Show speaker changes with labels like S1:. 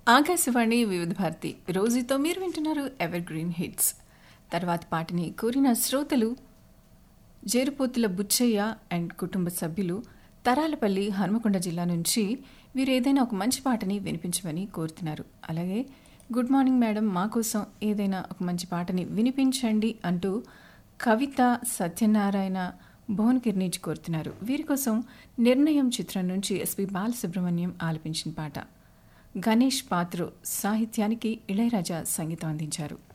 S1: ఆకాశవాణి వివిధ భారతి రోజుతో మీరు వింటున్నారు ఎవర్ గ్రీన్ హిట్స్ తర్వాత పాటని కోరిన శ్రోతలు జేరుపోతుల బుచ్చయ్య అండ్ కుటుంబ సభ్యులు తరాలపల్లి హనుమకొండ జిల్లా నుంచి వీరు ఏదైనా ఒక మంచి పాటని వినిపించమని కోరుతున్నారు అలాగే గుడ్ మార్నింగ్ మేడం మా కోసం ఏదైనా ఒక మంచి పాటని వినిపించండి అంటూ కవిత సత్యనారాయణ భువనగిరి నుంచి కోరుతున్నారు వీరి కోసం నిర్ణయం చిత్రం నుంచి ఎస్పి బాలసుబ్రహ్మణ్యం ఆలపించిన పాట గణేష్ పాత్రు సాహిత్యానికి ఇళయరాజా సంగీతం అందించారు